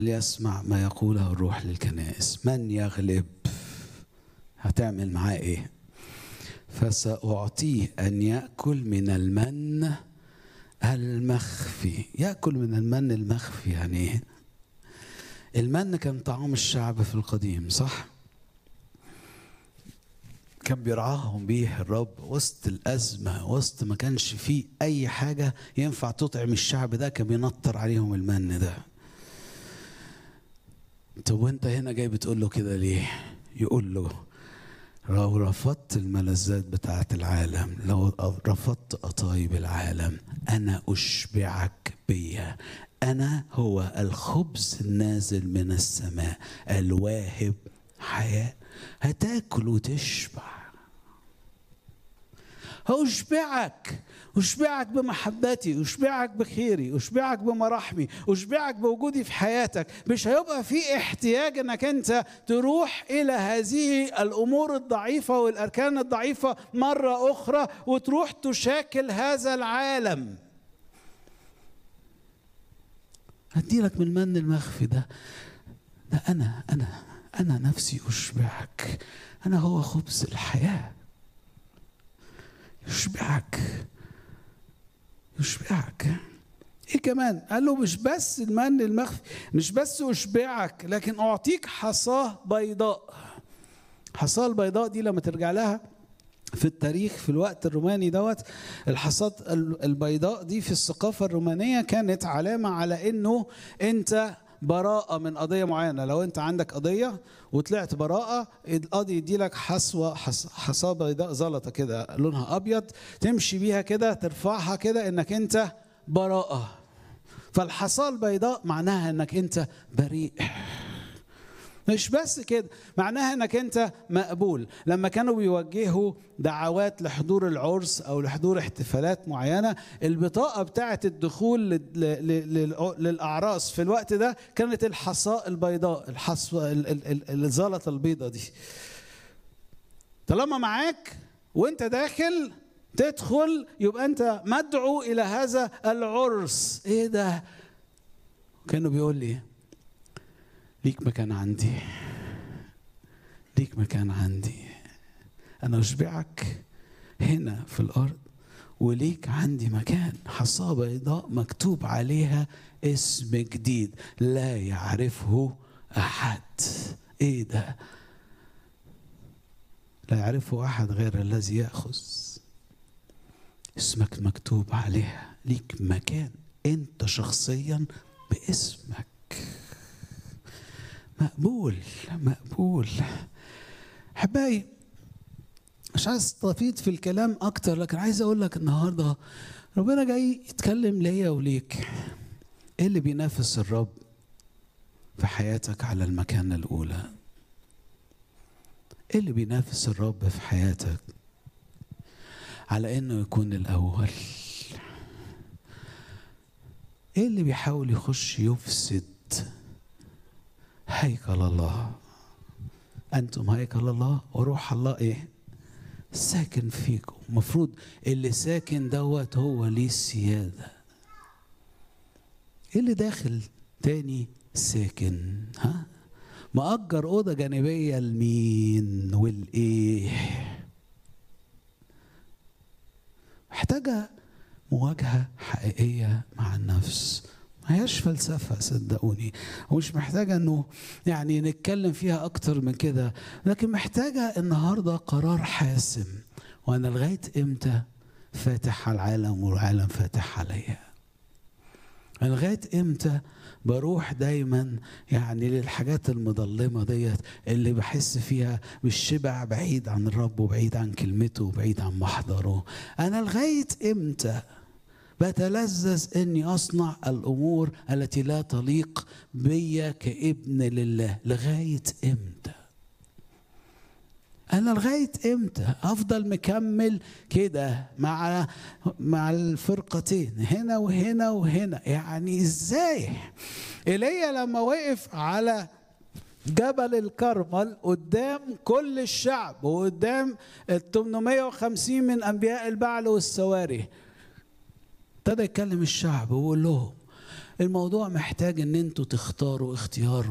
ليسمع ما يقوله الروح للكنائس من يغلب هتعمل معاه ايه فسأعطيه أن يأكل من المن المخفي يأكل من المن المخفي يعني ايه المن كان طعام الشعب في القديم صح كان بيرعاهم بيه الرب وسط الأزمة وسط ما كانش فيه أي حاجة ينفع تطعم الشعب ده كان بينطر عليهم المن ده طب وانت هنا جاي بتقول له كده ليه يقول له لو رفضت الملذات بتاعة العالم لو رفضت قطايب العالم أنا أشبعك بيا أنا هو الخبز النازل من السماء الواهب حياة هتاكل وتشبع أشبعك أشبعك بمحبتي أشبعك بخيري أشبعك بمراحمي أشبعك بوجودي في حياتك مش هيبقى في احتياج أنك أنت تروح إلى هذه الأمور الضعيفة والأركان الضعيفة مرة أخرى وتروح تشاكل هذا العالم هديلك من المن المخفي ده ده أنا أنا أنا نفسي أشبعك أنا هو خبز الحياة يشبعك يشبعك ايه كمان قال له مش بس المن المخفي مش بس اشبعك لكن اعطيك حصاه بيضاء حصاه البيضاء دي لما ترجع لها في التاريخ في الوقت الروماني دوت الحصاد البيضاء دي في الثقافة الرومانية كانت علامة على انه انت براءة من قضية معينة لو انت عندك قضية وطلعت براءة القاضي يدي لك حصوة حصاة بيضاء زلطة كده لونها أبيض تمشي بيها كده ترفعها كده انك انت براءة فالحصاة البيضاء معناها انك انت بريء مش بس كده معناها انك انت مقبول لما كانوا بيوجهوا دعوات لحضور العرس او لحضور احتفالات معينه البطاقه بتاعه الدخول للاعراس في الوقت ده كانت الحصاء البيضاء الحصوه الزلطه البيضاء دي طالما معاك وانت داخل تدخل يبقى انت مدعو الى هذا العرس ايه ده كانوا بيقول لي ليك مكان عندي ليك مكان عندي انا اشبعك هنا في الارض وليك عندي مكان حصاه بيضاء مكتوب عليها اسم جديد لا يعرفه احد ايه ده لا يعرفه احد غير الذي ياخذ اسمك مكتوب عليها ليك مكان انت شخصيا باسمك مقبول مقبول احبائي مش عايز استفيد في الكلام اكتر لكن عايز اقول لك النهارده ربنا جاي يتكلم ليا وليك ايه اللي بينافس الرب في حياتك على المكانه الاولى ايه اللي بينافس الرب في حياتك على انه يكون الاول ايه اللي بيحاول يخش يفسد هيكل الله أنتم هيكل الله وروح الله إيه ساكن فيكم المفروض اللي ساكن دوت هو ليه السيادة اللي داخل تاني ساكن ها مأجر أوضة جانبية لمين والإيه محتاجة مواجهة حقيقية مع النفس ما هياش فلسفة صدقوني ومش محتاجة انه يعني نتكلم فيها اكتر من كده لكن محتاجة النهاردة قرار حاسم وانا لغاية امتى فاتح على العالم والعالم فاتح عليا لغاية امتى بروح دايما يعني للحاجات المظلمة ديت اللي بحس فيها بالشبع بعيد عن الرب وبعيد عن كلمته وبعيد عن محضره أنا لغاية إمتى بتلذذ اني اصنع الامور التي لا تليق بي كابن لله لغايه امتى انا لغايه امتى افضل مكمل كده مع مع الفرقتين هنا وهنا وهنا يعني ازاي ايليا لما وقف على جبل الكرمل قدام كل الشعب وقدام ال 850 من انبياء البعل والسواري ابتدى يكلم الشعب ويقول لهم الموضوع محتاج ان انتوا تختاروا اختيار